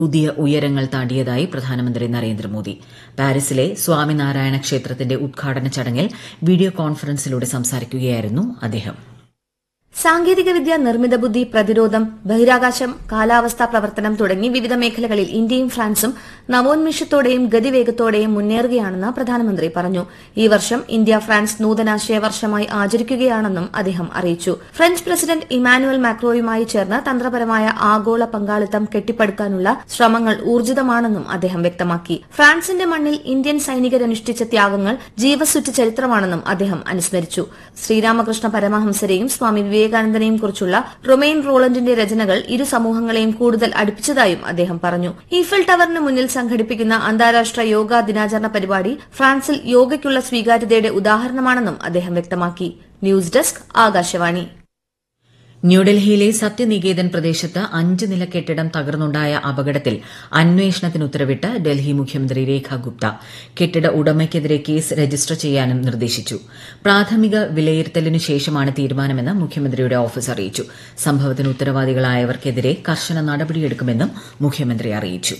പുതിയ ഉയരങ്ങൾ താണ്ടിയതായി പ്രധാനമന്ത്രി നരേന്ദ്രമോദി പാരീസിലെ സ്വാമിനാരായണ ക്ഷേത്രത്തിന്റെ ഉദ്ഘാടന ചടങ്ങിൽ വീഡിയോ കോൺഫറൻസിലൂടെ സംസാരിക്കുകയായിരുന്നു അദ്ദേഹം സാങ്കേതികവിദ്യ നിർമ്മിത ബുദ്ധി പ്രതിരോധം ബഹിരാകാശം കാലാവസ്ഥാ പ്രവർത്തനം തുടങ്ങി വിവിധ മേഖലകളിൽ ഇന്ത്യയും ഫ്രാൻസും നവോന്മേഷത്തോടെയും ഗതിവേഗത്തോടെയും മുന്നേറുകയാണെന്ന് പ്രധാനമന്ത്രി പറഞ്ഞു ഈ വർഷം ഇന്ത്യ ഫ്രാൻസ് നൂതനാശയ വർഷമായി ആചരിക്കുകയാണെന്നും അദ്ദേഹം അറിയിച്ചു ഫ്രഞ്ച് പ്രസിഡന്റ് ഇമാനുവൽ മാക്രോയുമായി ചേർന്ന് തന്ത്രപരമായ ആഗോള പങ്കാളിത്തം കെട്ടിപ്പടുക്കാനുള്ള ശ്രമങ്ങൾ ഊർജിതമാണെന്നും അദ്ദേഹം വ്യക്തമാക്കി ഫ്രാൻസിന്റെ മണ്ണിൽ ഇന്ത്യൻ സൈനികരനുഷ്ഠിച്ച ത്യാഗങ്ങൾ ജീവസുറ്റ ചരിത്രമാണെന്നും അദ്ദേഹം അനുസ്മരിച്ചു ശ്രീരാമകൃഷ്ണ പരമഹംസരെയും സ്വാമി വിവേകാനന്ദനെയും കുറിച്ചുള്ള റൊമെയിൻ റോളണ്ടിന്റെ രചനകൾ ഇരു സമൂഹങ്ങളെയും കൂടുതൽ അടുപ്പിച്ചതായും അദ്ദേഹം പറഞ്ഞു ഈഫൽ ടവറിന് മുന്നിൽ സംഘടിപ്പിക്കുന്ന അന്താരാഷ്ട്ര യോഗാ ദിനാചരണ പരിപാടി ഫ്രാൻസിൽ യോഗയ്ക്കുള്ള സ്വീകാര്യതയുടെ ഉദാഹരണമാണെന്നും അദ്ദേഹം വ്യക്തമാക്കി ന്യൂസ് ഡെസ്ക് ആകാശവാണി ന്യൂഡൽഹിയിലെ സത്യനികേതൻ പ്രദേശത്ത് അഞ്ച് നില കെട്ടിടം തകർന്നുണ്ടായ അപകടത്തിൽ അന്വേഷണത്തിന് ഉത്തരവിട്ട് ഡൽഹി മുഖ്യമന്ത്രി രേഖ ഗുപ്ത കെട്ടിട ഉടമയ്ക്കെതിരെ കേസ് രജിസ്റ്റർ ചെയ്യാനും നിർദ്ദേശിച്ചു പ്രാഥമിക വിലയിരുത്തലിനു ശേഷമാണ് തീരുമാനമെന്ന് മുഖ്യമന്ത്രിയുടെ ഓഫീസ് അറിയിച്ചു സംഭവത്തിന് ഉത്തരവാദികളായവർക്കെതിരെ കർശന നടപടിയെടുക്കുമെന്നും മുഖ്യമന്ത്രി അറിയിച്ചു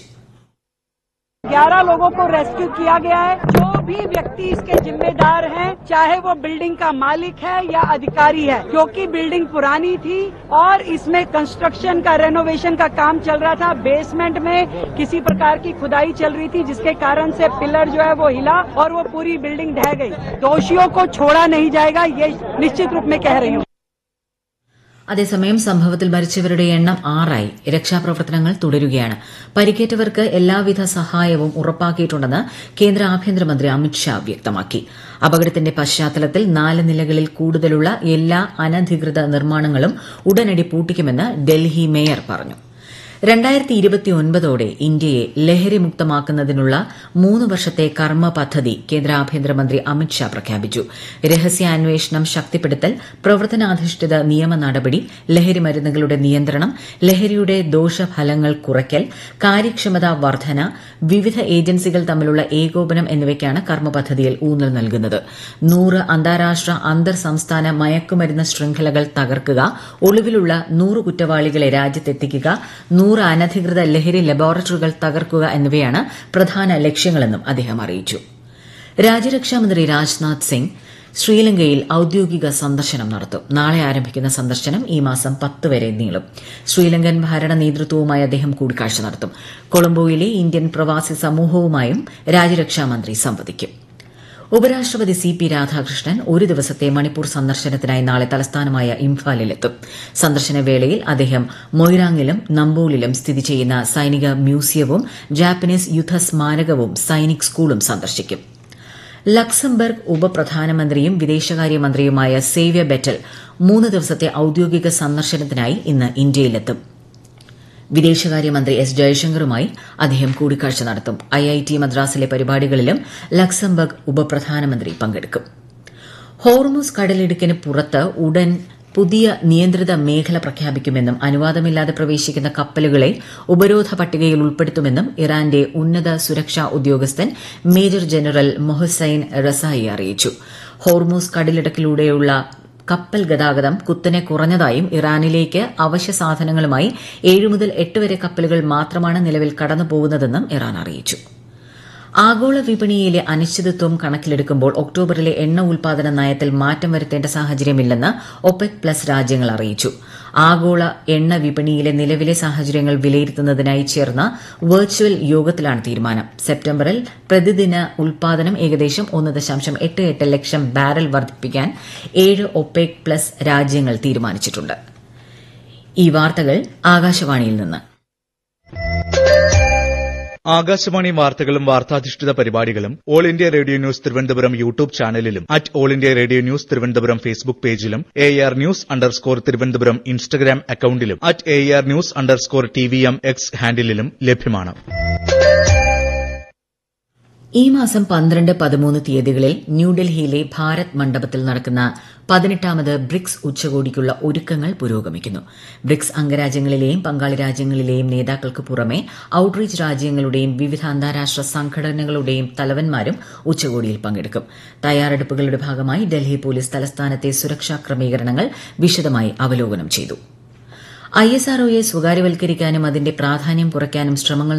ग्यारह लोगों को रेस्क्यू किया गया है जो भी व्यक्ति इसके जिम्मेदार हैं चाहे वो बिल्डिंग का मालिक है या अधिकारी है क्योंकि बिल्डिंग पुरानी थी और इसमें कंस्ट्रक्शन का रेनोवेशन का काम चल रहा था बेसमेंट में किसी प्रकार की खुदाई चल रही थी जिसके कारण से पिलर जो है वो हिला और वो पूरी बिल्डिंग ढह गई दोषियों को छोड़ा नहीं जाएगा ये निश्चित रूप में कह रही हूँ അതേസമയം സംഭവത്തിൽ മരിച്ചവരുടെ എണ്ണം ആറായി രക്ഷാപ്രവർത്തനങ്ങൾ തുടരുകയാണ് പരിക്കേറ്റവർക്ക് എല്ലാവിധ സഹായവും ഉറപ്പാക്കിയിട്ടുണ്ടെന്ന് കേന്ദ്ര ആഭ്യന്തരമന്ത്രി അമിത്ഷാ വ്യക്തമാക്കി അപകടത്തിന്റെ പശ്ചാത്തലത്തിൽ നാല് നിലകളിൽ കൂടുതലുള്ള എല്ലാ അനധികൃത നിർമ്മാണങ്ങളും ഉടനടി പൂട്ടിക്കുമെന്ന് ഡൽഹി മേയർ പറഞ്ഞു രണ്ടായിരത്തി ഇരുപത്തിയൊൻപതോടെ ഇന്ത്യയെ ലഹരിമുക്തമാക്കുന്നതിനുള്ള മൂന്ന് വർഷത്തെ കർമ്മ പദ്ധതി കേന്ദ്ര ആഭ്യന്തരമന്ത്രി അമിത്ഷാ പ്രഖ്യാപിച്ചു രഹസ്യാന്വേഷണം ശക്തിപ്പെടുത്തൽ പ്രവർത്തനാധിഷ്ഠിത നിയമ നടപടി ലഹരി മരുന്നുകളുടെ നിയന്ത്രണം ലഹരിയുടെ ദോഷഫലങ്ങൾ കുറയ്ക്കൽ കാര്യക്ഷമത വർധന വിവിധ ഏജൻസികൾ തമ്മിലുള്ള ഏകോപനം എന്നിവയ്ക്കാണ് കർമ്മ പദ്ധതിയിൽ ഊന്നൽ നൽകുന്നത് നൂറ് അന്താരാഷ്ട്ര അന്തർ സംസ്ഥാന മയക്കുമരുന്ന് ശൃംഖലകൾ തകർക്കുക ഒളിവിലുള്ള നൂറ് കുറ്റവാളികളെ രാജ്യത്തെത്തിക്കുക നൂറ് അനധികൃത ലഹരി ലബോറട്ടറികൾ തകർക്കുക എന്നിവയാണ് പ്രധാന ലക്ഷ്യങ്ങളെന്നും അദ്ദേഹം അറിയിച്ചു രാജ്യരക്ഷാമന്ത്രി രാജ്നാഥ് സിംഗ് ശ്രീലങ്കയിൽ ഔദ്യോഗിക സന്ദർശനം നടത്തും നാളെ ആരംഭിക്കുന്ന സന്ദർശനം ഈ മാസം പത്ത് വരെ നീളും ശ്രീലങ്കൻ ഭരണ നേതൃത്വവുമായി അദ്ദേഹം കൂടിക്കാഴ്ച നടത്തും കൊളംബോയിലെ ഇന്ത്യൻ പ്രവാസി സമൂഹവുമായും രാജ്യരക്ഷാമന്ത്രി സംവദിക്കും ഉപരാഷ്ട്രപതി സി പി രാധാകൃഷ്ണൻ ഒരു ദിവസത്തെ മണിപ്പൂർ സന്ദർശനത്തിനായി നാളെ തലസ്ഥാനമായ ഇംഫാലിലെത്തും സന്ദർശന വേളയിൽ അദ്ദേഹം മൊയ്രാങ്ങിലും നമ്പോളിലും സ്ഥിതി ചെയ്യുന്ന സൈനിക മ്യൂസിയവും ജാപ്പനീസ് യുദ്ധ സ്മാരകവും സൈനിക് സ്കൂളും സന്ദർശിക്കും ലക്സംബർഗ് ഉപപ്രധാനമന്ത്രിയും വിദേശകാര്യമന്ത്രിയുമായ സേവ്യ ബെറ്റൽ മൂന്ന് ദിവസത്തെ ഔദ്യോഗിക സന്ദർശനത്തിനായി ഇന്ന് ഇന്ത്യയിലെത്തും വിദേശകാര്യമന്ത്രി എസ് ജയശങ്കറുമായി അദ്ദേഹം കൂടിക്കാഴ്ച നടത്തും ഐഐടി മദ്രാസിലെ പരിപാടികളിലും ലക്സംബർഗ് ഉപപ്രധാനമന്ത്രി പങ്കെടുക്കും ഹോർമുസ് കടലിടുക്കിന് പുറത്ത് ഉടൻ പുതിയ നിയന്ത്രിത മേഖല പ്രഖ്യാപിക്കുമെന്നും അനുവാദമില്ലാതെ പ്രവേശിക്കുന്ന കപ്പലുകളെ ഉപരോധ പട്ടികയിൽ ഉൾപ്പെടുത്തുമെന്നും ഇറാന്റെ ഉന്നത സുരക്ഷാ ഉദ്യോഗസ്ഥൻ മേജർ ജനറൽ മൊഹസൈൻ റസായി അറിയിച്ചു ഹോർമൂസ് കടലിടുക്കിലൂടെയുള്ള കപ്പൽ ഗതാഗതം കുത്തനെ കുറഞ്ഞതായും ഇറാനിലേക്ക് അവശ്യ സാധനങ്ങളുമായി ഏഴ് മുതൽ എട്ട് വരെ കപ്പലുകൾ മാത്രമാണ് നിലവിൽ കടന്നുപോകുന്നതെന്നും ഇറാൻ അറിയിച്ചു ആഗോള വിപണിയിലെ അനിശ്ചിതത്വം കണക്കിലെടുക്കുമ്പോൾ ഒക്ടോബറിലെ എണ്ണ ഉൽപാദന നയത്തിൽ മാറ്റം വരുത്തേണ്ട സാഹചര്യമില്ലെന്ന് ഒപെക് പ്ലസ് രാജ്യങ്ങൾ അറിയിച്ചു ആഗോള എണ്ണ വിപണിയിലെ നിലവിലെ സാഹചര്യങ്ങൾ വിലയിരുത്തുന്നതിനായി ചേർന്ന വെർച്വൽ യോഗത്തിലാണ് തീരുമാനം സെപ്റ്റംബറിൽ പ്രതിദിന ഉൽപാദനം ഏകദേശം ഒന്ന് ദശാംശം എട്ട് എട്ട് ലക്ഷം ബാരൽ വർദ്ധിപ്പിക്കാൻ ഏഴ് ഒപെക് പ്ലസ് രാജ്യങ്ങൾ തീരുമാനിച്ചിട്ടുണ്ട് ഈ വാർത്തകൾ ആകാശവാണിയിൽ നിന്ന് ആകാശവാണി വാർത്തകളും വാർത്താധിഷ്ഠിത പരിപാടികളും All India Radio News Thiruvananthapuram YouTube ചാനലിലും at All India Radio News Thiruvananthapuram Facebook പേജിലും A R News underscore Thiruvananthapuram Instagram അക്കൌണ്ടിലും at A R News underscore T V M X ഹാൻഡിലും ലഭ്യമാണ് ഈ മാസം പന്ത്രണ്ട് പതിമൂന്ന് തീയതികളിൽ ന്യൂഡൽഹിയിലെ ഭാരത് മണ്ഡപത്തിൽ നടക്കുന്ന പതിനെട്ടാമത് ബ്രിക്സ് ഉച്ചകോടിക്കുള്ള ഒരുക്കങ്ങൾ പുരോഗമിക്കുന്നു ബ്രിക്സ് അംഗരാജ്യങ്ങളിലെയും പങ്കാളി രാജ്യങ്ങളിലെയും നേതാക്കൾക്ക് പുറമെ ഔട്ട്റീച്ച് രാജ്യങ്ങളുടെയും വിവിധ അന്താരാഷ്ട്ര സംഘടനകളുടെയും തലവന്മാരും ഉച്ചകോടിയിൽ പങ്കെടുക്കും തയ്യാറെടുപ്പുകളുടെ ഭാഗമായി ഡൽഹി പോലീസ് തലസ്ഥാനത്തെ സുരക്ഷാ ക്രമീകരണങ്ങൾ വിശദമായി അവലോകനം ചെയ്തു ഐ എസ് ആർഒയെ സ്വകാര്യവൽക്കരിക്കാനും അതിന്റെ പ്രാധാന്യം കുറയ്ക്കാനും ശ്രമങ്ങൾ